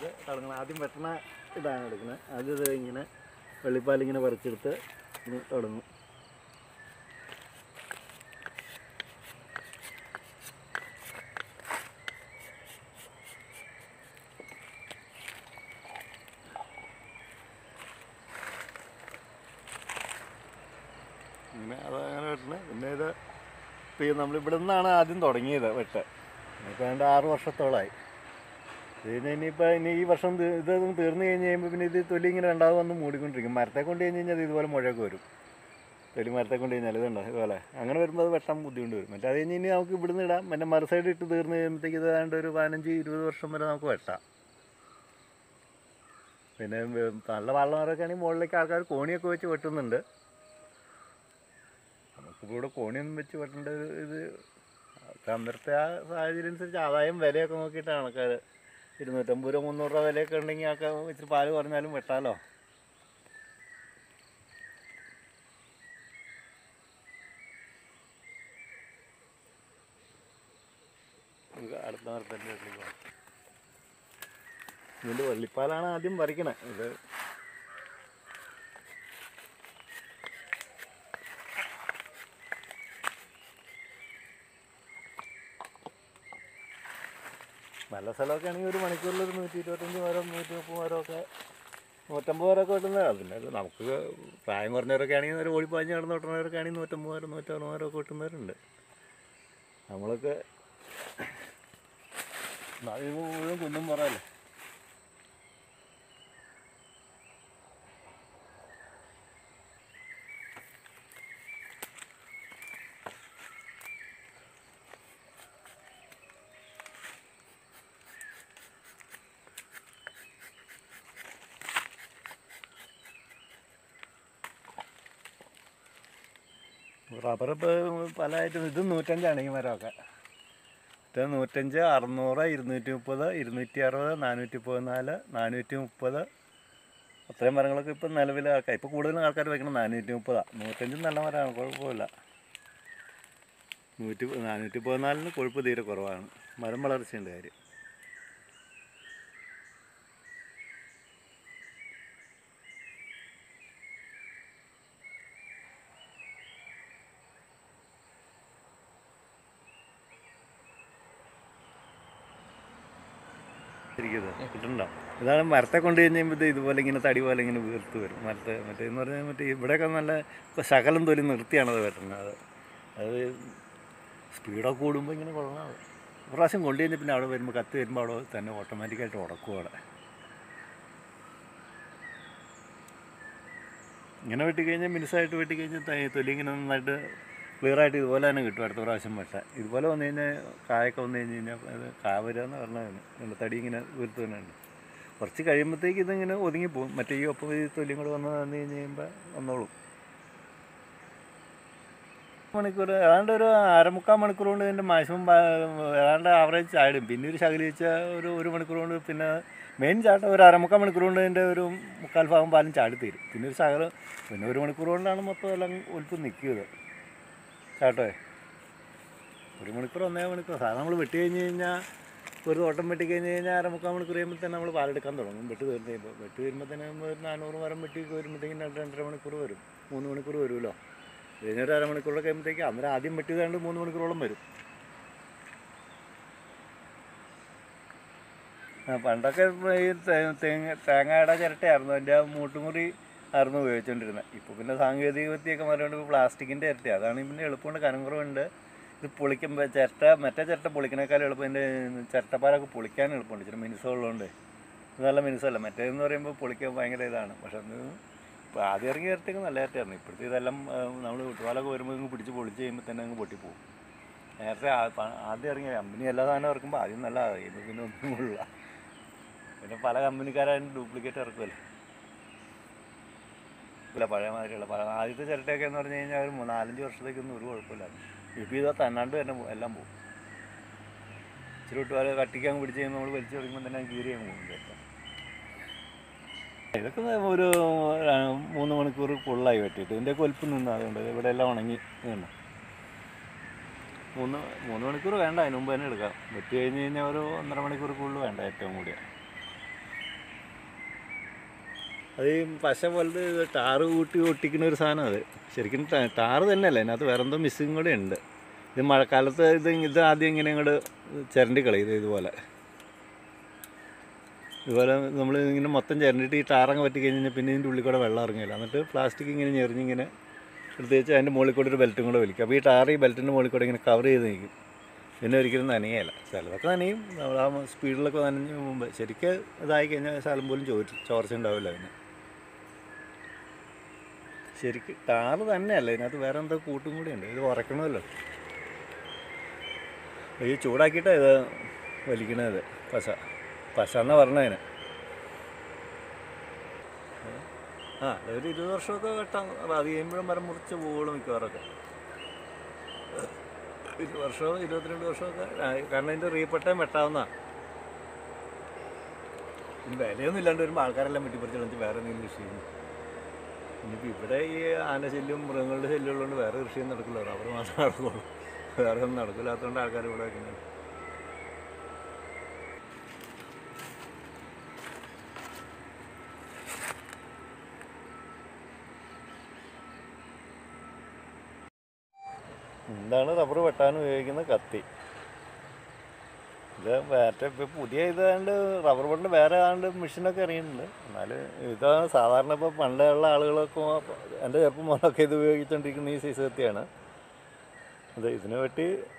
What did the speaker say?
പറിച്ചെടുത്ത് തുടങ്ങണം ആദ്യം വെട്ടണ ഇതാണ് എടുക്കുന്നത് അത് ഇത് ഇങ്ങനെ വെള്ളിപ്പാലിങ്ങനെ പറിച്ചെടുത്ത് ഇങ്ങനെ തുടങ്ങും ഇങ്ങനെ അത് അങ്ങനെ വെട്ടണത് പിന്നെ ഇത് ഇപ്പം ഈ നമ്മൾ ഇവിടെ നിന്നാണ് ആദ്യം തുടങ്ങിയത് വെട്ട് ഇപ്പോൾ അതിൻ്റെ ആറ് വർഷത്തോളമായി ഇതിന് ഇനിയിപ്പോൾ ഇനി ഈ വർഷം തീ- ഇതൊന്നും തീർന്നു കഴിഞ്ഞ് കഴിയുമ്പോൾ പിന്നെ ഇത് തൊലി ഇങ്ങനെ രണ്ടാമത് വന്ന് മൂടിക്കൊണ്ടിരിക്കും മരത്തെ കൊണ്ട് കഴിഞ്ഞ് കഴിഞ്ഞാൽ ഇത് ഇതുപോലെ മുഴയൊക്കെ വരും തൊലി മരത്തെ കൊണ്ട് കഴിഞ്ഞാൽ ഇതുണ്ടോ ഇതുപോലെ അങ്ങനെ വരുമ്പോൾ അത് വെട്ടാൻ ബുദ്ധിമുട്ട് വരും മറ്റേ അത് കഴിഞ്ഞ് ഇനി നമുക്ക് ഇവിടുന്ന് ഇടാം പിന്നെ മറു സൈഡ് ഇട്ട് തീർന്ന് കഴിയുമ്പോഴത്തേക്ക് ഇത് ഏതാണ്ട് ഒരു പതിനഞ്ച് ഇരുപത് വർഷം വരെ നമുക്ക് വെട്ടാം പിന്നെ വെ- നല്ല വള്ളമരൊക്കെ ആണെങ്കിൽ മുകളിലേക്ക് ആൾക്കാർ കോണിയൊക്കെ വെച്ച് വെട്ടുന്നുണ്ട് നമുക്കിപ്പോൾ ഇവിടെ കോണിയൊന്നും വെച്ച് വെട്ടേണ്ട ഒരു ഇത് ഒക്കെ അന്നേരത്തെ ആ സാഹചര്യം അനുസരിച്ച് ആദായം വിലയൊക്കെ നോക്കിയിട്ടാണ് ആൾക്കാർ ഇരുന്നൂറ്റമ്പത് രൂപ മുന്നൂറ് രൂപ വിലയൊക്കെ ഉണ്ടെങ്കിൽ ആൾക്കാർ ഇച്ചിരി പാല് കുറഞ്ഞാലും വെട്ടാലോ നമുക്ക് അടുത്ത മരത്തിൻ്റെ വീട്ടിലേക്ക് പോകാം ഇതിൻ്റെ വള്ളിപ്പാലാണ് ആദ്യം പറിക്കണേ ഇത് നല്ല സ്ഥലമൊക്കെ ആണെങ്കിൽ ഒരു മണിക്കൂറിൽ ഒരു നൂറ്റി ഇരുപത്തഞ്ച് മരം നൂറ്റി മുപ്പത് മരമൊക്കെ നൂറ്റമ്പത് മരമൊക്കെ വെട്ടുന്നതാണ് പിന്നെ ഇത് നമുക്ക് പ്രായം കുറഞ്ഞവരൊക്കെ ആണെങ്കിൽ ഒരു ഓടിപ്പാഞ്ഞ് നടന്ന് വെട്ടുന്നവരൊക്കെ ആണെങ്കിൽ നൂറ്റമ്പത് മരം നൂറ്ററുപത് മരമൊക്കെ വെട്ടുന്നവരുണ്ട് നമ്മളൊക്കെ അത് മുഴുവൻ കുന്നും പറയല്ലേ റബ്ബർ ഇപ്പോൾ പല ഐറ്റം ഇത് നൂറ്റഞ്ചാണ് ഈ മരമൊക്കെ ഇത് നൂറ്റഞ്ച് അറുന്നൂറ് ഇരുന്നൂറ്റി മുപ്പത് ഇരുന്നൂറ്റി അറുപത് നാനൂറ്റി പതിനാല് നാനൂറ്റി മുപ്പത് അത്രയും മരങ്ങളൊക്കെ ഇപ്പം നിലവിൽ ആൾക്കാർ ഇപ്പോൾ കൂടുതലും ആൾക്കാർ വയ്ക്കണം നാനൂറ്റി മുപ്പതാണ് നൂറ്റഞ്ചും നല്ല മരമാണ് കുഴപ്പമില്ല നൂറ്റി നാനൂറ്റി പതിനാലിന് കൊഴുപ്പ് തീരെ കുറവാണ് മരം വളർച്ചയുണ്ട് കാര്യം ഇരിക്കുന്നത് കിട്ടണ്ട ഇതാണ് മരത്തെ കൊണ്ട് കഴിഞ്ഞപ്പോൾ ഇതുപോലെ ഇങ്ങനെ തടി പോലെ ഇങ്ങനെ വീർത്ത് വരും മരത്തെ മറ്റേ എന്ന് പറഞ്ഞാൽ മറ്റേ ഇവിടെയൊക്കെ നല്ല ഇപ്പം ശകലം തൊലി നിർത്തിയാണ് അത് വെട്ടുന്നത് അത് സ്പീഡൊക്കെ കൂടുമ്പോൾ ഇങ്ങനെ കൊള്ളണം അത്. ഒരു പ്രാവശ്യം കൊണ്ടു കഴിഞ്ഞാൽ പിന്നെ അവിടെ വരുമ്പോൾ കത്ത് വരുമ്പോൾ അവിടെ തന്നെ ഓട്ടോമാറ്റിക്കായിട്ട് ഉടക്കും അവിടെ ഇങ്ങനെ വെട്ടിക്കഴിഞ്ഞാൽ മിനുസായിട്ട് വെട്ടിക്കഴിഞ്ഞാൽ ത- തൊലി ഇങ്ങനെ നന്നായിട്ട് ക്ലിയറായിട്ട് ഇതുപോലെ തന്നെ കിട്ടും അടുത്ത പ്രാവശ്യം വെട്ടാൻ ഇതുപോലെ വന്നു കഴിഞ്ഞാൽ കായൊക്കെ വന്നു കഴിഞ്ഞ് കഴിഞ്ഞാൽ അത് കാ വരിക എന്ന് പറഞ്ഞതാണ് തടി ഇങ്ങനെ വീർത്ത് തന്നെയുണ്ട് കുറച്ച് കഴിയുമ്പോഴത്തേക്ക് ഇതിങ്ങനെ ഒതുങ്ങിപ്പോവും മറ്റേ ഈ ഒപ്പം ഈ തൊലിയും കൂടെ വന്ന് വന്നു കഴിഞ്ഞ് കഴിയുമ്പോൾ വന്നോളും മണിക്കൂർ ഏതാണ്ട് ഒരു അരമുക്കാൽ മണിക്കൂർ കൊണ്ട് ഇതിൻ്റെ മാക്സിമം ഏതാണ്ട് ആവറേജ് ചാടും പിന്നെ ഒരു ശകലിച്ച ഒരു ഒരു മണിക്കൂർ കൊണ്ട് പിന്നെ മെയിൻ ചാട്ടം ഒരു അരമുക്കാൽ മണിക്കൂർ കൊണ്ട് ഇതിൻ്റെ ഒരു മുക്കാൽ ഭാഗം പാലും ചാടി തീരും പിന്നെ ഒരു ശകലം പിന്നെ ഒരു മണിക്കൂർ കൊണ്ടാണ് മൊത്തം എല്ലാം ഒലിപ്പ് നിൽക്കുന്നത് ചാട്ടേ ഒരു മണിക്കൂർ ഒന്നേ മണിക്കൂർ സാധാരണ നമ്മൾ വെട്ടി കഴിഞ്ഞ് കഴിഞ്ഞാൽ ഒരു തോട്ടം വെട്ടി കഴിഞ്ഞ് കഴിഞ്ഞാൽ അരമുക്കാൽ മണിക്കൂർ കഴിയുമ്പോൾ തന്നെ നമ്മൾ പാലെടുക്കാൻ തുടങ്ങും വെട്ടി തീർന്ന് കഴിയുമ്പോൾ വെട്ടി വരുമ്പോൾ തന്നെ ഒരു നാനൂറ് മരം വെട്ടി വരുമ്പോഴത്തേക്കും രണ്ട് രണ്ടര മണിക്കൂർ വരും മൂന്ന് മണിക്കൂർ വരുമല്ലോ കഴിഞ്ഞൊരു അരമണിക്കൂറൊക്കെ കഴിയുമ്പോഴത്തേക്ക് അന്നേരം ആദ്യം വെട്ടിയതാണ്ട് മൂന്ന് മണിക്കൂറോളം വരും ആ, പണ്ടൊക്കെ ഇപ്പൊ ഈ തേ- തേങ്ങ തേങ്ങയുടെ ചിരട്ടയായിരുന്നു അതിൻ്റെ ആ മൂട്ടുമുറി ആയിരുന്നു ഉപയോഗിച്ചുകൊണ്ടിരുന്നത് ഇപ്പോൾ പിന്നെ സാങ്കേതിക വിദ്യയൊക്കെ മാറിയോണ്ട് ഇപ്പോൾ പ്ലാസ്റ്റിക്കിൻ്റെ ചിരട്ട അതാണ് പിന്നെ എളുപ്പമുണ്ട് കനം കുറവുണ്ട് ഇത് പൊളിക്കുമ്പോൾ ചിരട്ട മറ്റേ ചിരട്ട പൊളിക്കണേക്കാളും എളുപ്പം ഇതിൻ്റെ ചിരട്ടപ്പാലൊക്കെ പൊളിക്കാൻ എളുപ്പമുണ്ട് ഇച്ചിരി മിനുസമുള്ളതുകൊണ്ട് ഇത് നല്ല മിനുസല്ല മറ്റേതെന്ന് പറയുമ്പോൾ പൊളിക്കാൻ ഭയങ്കര ഇതാണ് പക്ഷെ അത് ഇപ്പോൾ ആദ്യം ഇറങ്ങിയ ചിരട്ടയൊക്കെ നല്ല ചിരട്ടയായിരുന്നു ഇപ്പോഴത്തെ ഇതെല്ലാം നമ്മൾ വീട്ടുപാലൊക്കെ വരുമ്പോൾ ഇങ്ങ് പിടിച്ച് പൊളിച്ച് കഴിയുമ്പോൾ തന്നെ അങ്ങ് പൊട്ടിപ്പോവും നേരത്തെ ആ- പ- ആദ്യം ഇറങ്ങിയ കമ്പനി എല്ലാ സാധനവും ഇറക്കുമ്പോൾ ആദ്യം നല്ല കഴിയുമ്പോൾ പിന്നെ ഒന്നും കൊള്ളില്ല പിന്നെ പല കമ്പനിക്കാരായാലും ഡ്യൂപ്ലിക്കേറ്റ് ഇറക്കുമല്ലോ ഇല്ല പഴയ മാതിരിയുള്ള പല ആദ്യത്തെ ചിരട്ടയൊക്കെ എന്ന് പറഞ്ഞു കഴിഞ്ഞാൽ ഒരു മൂന്ന് നാലഞ്ച് വർഷത്തേക്കൊന്നും ഒരു കുഴപ്പമില്ല ഇപ്പോൾ ഇത് തന്നാണ്ട് തന്നെ പോ- എല്ലാം പോകും ഇച്ചിരി വിട്ട് വരെ കട്ടിക്കാൻ പിടിച്ച് കഴിയുമ്പോൾ നമ്മൾ വലിച്ചു തുടങ്ങുമ്പോൾ തന്നെ കീറി അങ്ങ് പോകും ചിരട്ട ഇതൊക്കെ ഒരു ആ, മൂന്ന് മണിക്കൂർ ഫുള്ളായി വെട്ടിയിട്ട് ഇതിൻ്റെ കൊൽപ്പ് നിന്ന് അതുകൊണ്ട് ഇവിടെ എല്ലാം ഉണങ്ങി ഇതുണ്ട് മൂന്ന് മൂന്ന് മണിക്കൂർ വേണ്ട അതിന് മുമ്പ് തന്നെ എടുക്കാം വെട്ടി കഴിഞ്ഞ് കഴിഞ്ഞാൽ ഒരു ഒന്നര മണിക്കൂർ കൂടുതൽ വേണ്ട ഏറ്റവും കൂടിയ അത് ഈ പശ പോലത്തെ ഇത് ടാറ് കൂട്ടി ഒട്ടിക്കുന്ന ഒരു സാധനം അത് ശരിക്കും ട- ടാറ് തന്നെയല്ല അതിനകത്ത് വേറെ എന്തോ മിസ്സിങ് കൂടെ ഉണ്ട് ഇത് മഴക്കാലത്ത് ഇത് ഇത് ആദ്യം ഇങ്ങനെ ഇങ്ങോട്ട് ചിരണ്ടി കളയും ഇതുപോലെ ഇതുപോലെ നമ്മൾ ഇങ്ങനെ മൊത്തം ചിരണ്ടിട്ട് ഈ ടാറങ്ങ് പറ്റി കഴിഞ്ഞാൽ പിന്നെ ഇതിൻ്റെ ഉള്ളിൽ കൂടെ വെള്ളം ഇറങ്ങില്ല എന്നിട്ട് പ്ലാസ്റ്റിക് ഇങ്ങനെ ഞെറിഞ്ഞിങ്ങനെ എടുത്ത് വെച്ച് അതിൻ്റെ മുകളിൽ കൂടെ ഒരു ബെൽറ്റും കൂടെ വലിക്കും അപ്പോൾ ഈ ടാറ് ഈ ബെൽറ്റിൻ്റെ മുകളിൽ കൂടെ ഇങ്ങനെ കവർ ചെയ്ത് നിൽക്കും പിന്നെ ഒരിക്കലും നനയല്ല ചിലതൊക്കെ നനയും നമ്മൾ ആ സ്പീഡിലൊക്കെ നനഞ്ഞ് മുമ്പ് ശരിക്കും ഇതായി കഴിഞ്ഞാൽ ശാലം പോലും ചോദിച്ചു ചോർച്ച ഉണ്ടാവില്ല അതിന് ശരിക്കും ടാറ് തന്നെയല്ല ഇതിനകത്ത് വേറെ എന്തോ കൂട്ടും കൂടി ഉണ്ട് ഇത് ഉറക്കണമല്ലോ ഈ ചൂടാക്കിയിട്ടാണ് ഇത് വലിക്കണത് പശ പശ എന്നാ പറഞ്ഞതിന് ആ ഒരു ഇരുപത് വർഷമൊക്കെ വെട്ടാം അത് കഴിയുമ്പോഴും മരം മുറിച്ച് പോകുള്ളൂ മിക്കവാറൊക്കെ ഇരുപത് വർഷമോ ഇരുപത്തിരണ്ട് വർഷമൊക്കെ ആയി. കാരണം ഇതിൻ്റെ റീപ്പട്ടയും വെട്ടാവുന്ന ഇനി വിലയൊന്നും ഇല്ലാണ്ട് വരുമ്പോൾ ആൾക്കാരെല്ലാം വെട്ടിപ്പറിച്ച് കളഞ്ഞ് വേറെ എന്തെങ്കിലും കൃഷി ചെയ്യുന്നു ഇനിയിപ്പോൾ ഇവിടെ ഈ ആനശല്യം മൃഗങ്ങളുടെ ശല്യം ഉള്ളതുകൊണ്ട് വേറെ കൃഷിയൊന്നും നടക്കില്ല റബ്ബർ മാത്രമേ നടക്കുള്ളൂ വേറെ ഒന്നും നടക്കില്ലാത്തതുകൊണ്ട് ആൾക്കാർ ഇവിടെ വെക്കുന്നത് എന്താണ് റബ്ബർ വെട്ടാൻ ഉപയോഗിക്കുന്ന കത്തി ഇത് മറ്റേ ഇപ്പോൾ പുതിയ ഇതാണ്ട് റബ്ബർ ബോണ്ടിൽ വേറെ ഏതാണ്ട് മെഷീനൊക്കെ ഇറങ്ങിയിട്ടുണ്ട് എന്നാൽ ഇതാണ് സാധാരണ ഇപ്പോൾ പണ്ടുള്ള ആളുകളൊക്കെ എൻ്റെ ചെറുപ്പം മുതലൊക്കെ ഇത് ഉപയോഗിച്ചുകൊണ്ടിരിക്കുന്ന ഈ സൈസ് കത്തിയാണ് അത് ഇതിനെ വെട്ടി